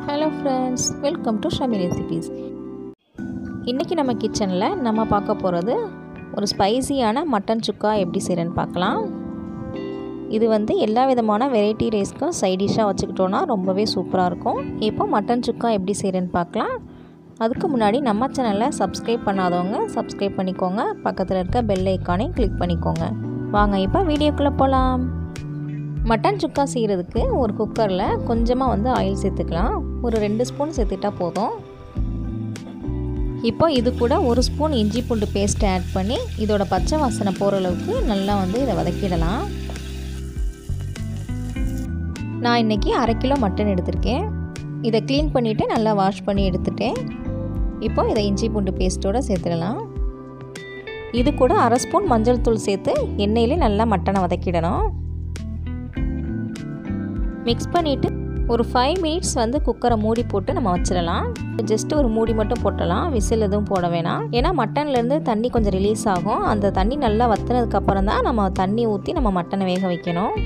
hello friends welcome to Shami recipes இன்றைக்கி நம்ம கிச்சனில் நம்ம பார்க்க போகிறது ஒரு ஸ்பைசியான மட்டன் சுக்கா எப்படி செய்கிறேன்னு பார்க்கலாம் இது வந்து எல்லா விதமான வெரைட்டி ரைஸ்க்கும் சைட் டிஷ்ஷாக வச்சுக்கிட்டோன்னா ரொம்பவே சூப்பராக இருக்கும் இப்போ மட்டன் சுக்கா எப்படி செய்கிறேன்னு பார்க்கலாம் அதுக்கு முன்னாடி நம்ம சேனலை சப்ஸ்கிரைப் பண்ணாதவங்க சப்ஸ்கிரைப் பண்ணிக்கோங்க பக்கத்தில் இருக்க பெல் ஐக்கானையும் கிளிக் பண்ணிக்கோங்க வாங்க இப்போ வீடியோக்குள்ளே போகலாம் மட்டன் சுக்கா செய்கிறதுக்கு ஒரு குக்கரில் கொஞ்சமாக வந்து ஆயில் சேர்த்துக்கலாம் ஒரு ரெண்டு ஸ்பூன் சேர்த்துட்டா போதும் இப்போ இது கூட ஒரு ஸ்பூன் இஞ்சி பூண்டு பேஸ்ட்டை ஆட் பண்ணி இதோட பச்சை வாசனை போகிற அளவுக்கு நல்லா வந்து இதை வதக்கிடலாம் நான் இன்றைக்கி அரை கிலோ மட்டன் எடுத்திருக்கேன் இதை க்ளீன் பண்ணிவிட்டு நல்லா வாஷ் பண்ணி எடுத்துட்டேன் இப்போ இதை இஞ்சி பூண்டு பேஸ்ட்டோடு சேர்த்துடலாம் இது கூட அரை ஸ்பூன் மஞ்சள் தூள் சேர்த்து எண்ணெயிலே நல்லா மட்டனை வதக்கிடணும் மிக்ஸ் பண்ணிவிட்டு ஒரு ஃபைவ் மினிட்ஸ் வந்து குக்கரை மூடி போட்டு நம்ம வச்சிடலாம் ஜஸ்ட் ஒரு மூடி மட்டும் போட்டலாம் விசில் எதுவும் போட வேணாம் ஏன்னா மட்டன்லேருந்து தண்ணி கொஞ்சம் ரிலீஸ் ஆகும் அந்த தண்ணி நல்லா வத்தினதுக்கப்புறம் தான் நம்ம தண்ணி ஊற்றி நம்ம மட்டனை வேக வைக்கணும்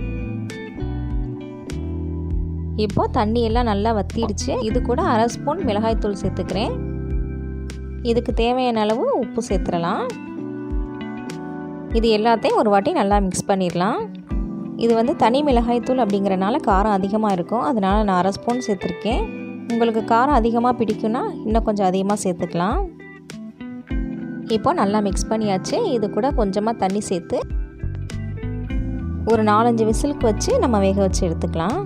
இப்போ தண்ணி எல்லாம் நல்லா வத்திடுச்சு இது கூட அரை ஸ்பூன் மிளகாய்த்தூள் சேர்த்துக்கிறேன் இதுக்கு தேவையான அளவு உப்பு சேர்த்துடலாம் இது எல்லாத்தையும் ஒரு வாட்டி நல்லா மிக்ஸ் பண்ணிடலாம் இது வந்து தனி மிளகாய்த்தூள் அப்படிங்கிறனால காரம் அதிகமாக இருக்கும் அதனால் நான் அரை ஸ்பூன் சேர்த்துருக்கேன் உங்களுக்கு காரம் அதிகமாக பிடிக்குன்னா இன்னும் கொஞ்சம் அதிகமாக சேர்த்துக்கலாம் இப்போ நல்லா மிக்ஸ் பண்ணியாச்சு இது கூட கொஞ்சமாக தண்ணி சேர்த்து ஒரு நாலஞ்சு விசிலுக்கு வச்சு நம்ம வேக வச்சு எடுத்துக்கலாம்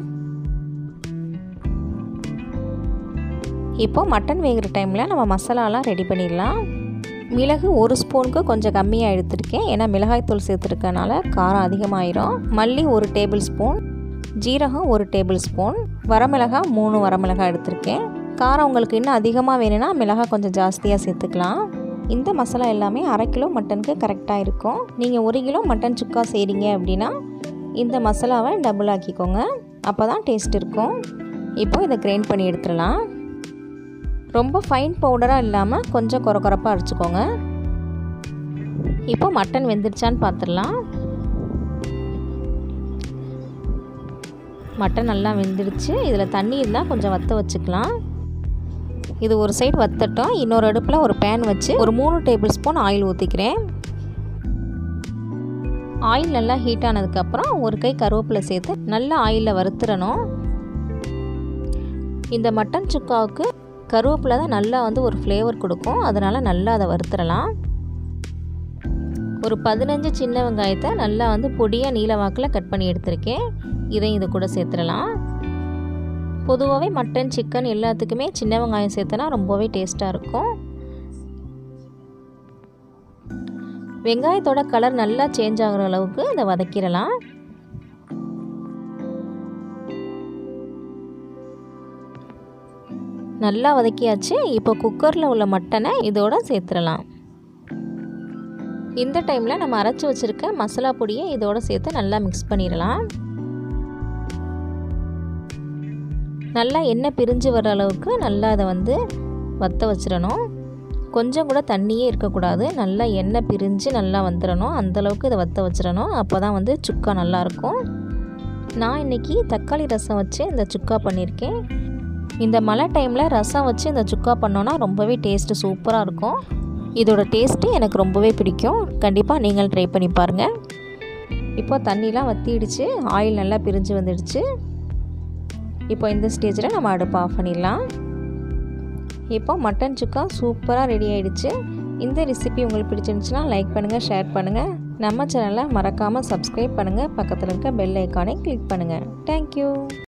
இப்போ மட்டன் வேகிற டைமில் நம்ம மசாலாலாம் ரெடி பண்ணிடலாம் மிளகு ஒரு ஸ்பூனுக்கு கொஞ்சம் கம்மியாக எடுத்திருக்கேன் ஏன்னா மிளகாய்த்தூள் சேர்த்துருக்கனால காரம் அதிகமாயிரும் மல்லி ஒரு டேபிள் ஸ்பூன் ஜீரகம் ஒரு டேபிள் ஸ்பூன் வரமிளகாய் மூணு வரமிளகாய் எடுத்திருக்கேன் காரம் உங்களுக்கு இன்னும் அதிகமாக வேணும்னா மிளகாய் கொஞ்சம் ஜாஸ்தியாக சேர்த்துக்கலாம் இந்த மசாலா எல்லாமே அரை கிலோ மட்டனுக்கு கரெக்டாக இருக்கும் நீங்கள் ஒரு கிலோ மட்டன் சுக்கா செய்கிறீங்க அப்படின்னா இந்த மசாலாவை டபுள் ஆக்கிக்கோங்க அப்போ தான் டேஸ்ட் இருக்கும் இப்போ இதை கிரைண்ட் பண்ணி எடுத்துடலாம் ரொம்ப ஃபைன் பவுடராக இல்லாமல் கொஞ்சம் குறை குறைப்பாக அரைச்சிக்கோங்க இப்போ மட்டன் வெந்துருச்சான்னு பார்த்துடலாம் மட்டன் நல்லா வெந்துடுச்சு இதில் தண்ணி இருந்தால் கொஞ்சம் வற்ற வச்சுக்கலாம் இது ஒரு சைடு வத்தட்டும் இன்னொரு அடுப்பில் ஒரு பேன் வச்சு ஒரு மூணு டேபிள் ஸ்பூன் ஆயில் ஊற்றிக்கிறேன் ஆயில் நல்லா ஹீட் ஆனதுக்கப்புறம் ஒரு கை கருவேப்பிலை சேர்த்து நல்லா ஆயிலில் வறுத்துடணும் இந்த மட்டன் சுக்காவுக்கு கருவேப்பிலை தான் நல்லா வந்து ஒரு ஃப்ளேவர் கொடுக்கும் அதனால் நல்லா அதை வறுத்துடலாம் ஒரு பதினஞ்சு சின்ன வெங்காயத்தை நல்லா வந்து பொடியாக நீல வாக்கில் கட் பண்ணி எடுத்திருக்கேன் இதையும் இது கூட சேர்த்துடலாம் பொதுவாகவே மட்டன் சிக்கன் எல்லாத்துக்குமே சின்ன வெங்காயம் சேர்த்தனா ரொம்பவே டேஸ்ட்டாக இருக்கும் வெங்காயத்தோட கலர் நல்லா சேஞ்ச் ஆகிற அளவுக்கு இதை வதக்கிடலாம் நல்லா வதக்கியாச்சு இப்போ குக்கரில் உள்ள மட்டனை இதோட சேர்த்துடலாம் இந்த டைமில் நம்ம அரைச்சி வச்சுருக்க மசாலா பொடியை இதோட சேர்த்து நல்லா மிக்ஸ் பண்ணிடலாம் நல்லா எண்ணெய் பிரிஞ்சு வர அளவுக்கு நல்லா அதை வந்து வற்ற வச்சிடணும் கொஞ்சம் கூட தண்ணியே இருக்கக்கூடாது நல்லா எண்ணெய் பிரிஞ்சு நல்லா வந்துடணும் அந்தளவுக்கு இதை வற்ற வச்சிடணும் அப்போ தான் வந்து சுக்கா நல்லாயிருக்கும் நான் இன்றைக்கி தக்காளி ரசம் வச்சு இந்த சுக்கா பண்ணியிருக்கேன் இந்த மழை டைமில் ரசம் வச்சு இந்த சுக்கா பண்ணோன்னா ரொம்பவே டேஸ்ட்டு சூப்பராக இருக்கும் இதோட டேஸ்ட்டு எனக்கு ரொம்பவே பிடிக்கும் கண்டிப்பாக நீங்கள் ட்ரை பண்ணி பாருங்கள் இப்போ தண்ணிலாம் வற்றிடுச்சு ஆயில் நல்லா பிரிஞ்சு வந்துடுச்சு இப்போ இந்த ஸ்டேஜில் நம்ம அடுப்பு ஆஃப் பண்ணிடலாம் இப்போ மட்டன் சுக்கா சூப்பராக ரெடி ஆகிடுச்சு இந்த ரெசிபி உங்களுக்கு பிடிச்சிருந்துச்சுன்னா லைக் பண்ணுங்கள் ஷேர் பண்ணுங்கள் நம்ம சேனலை மறக்காமல் சப்ஸ்கிரைப் பண்ணுங்கள் பக்கத்தில் இருக்க பெல் ஐக்கானை கிளிக் பண்ணுங்கள் தேங்க்யூ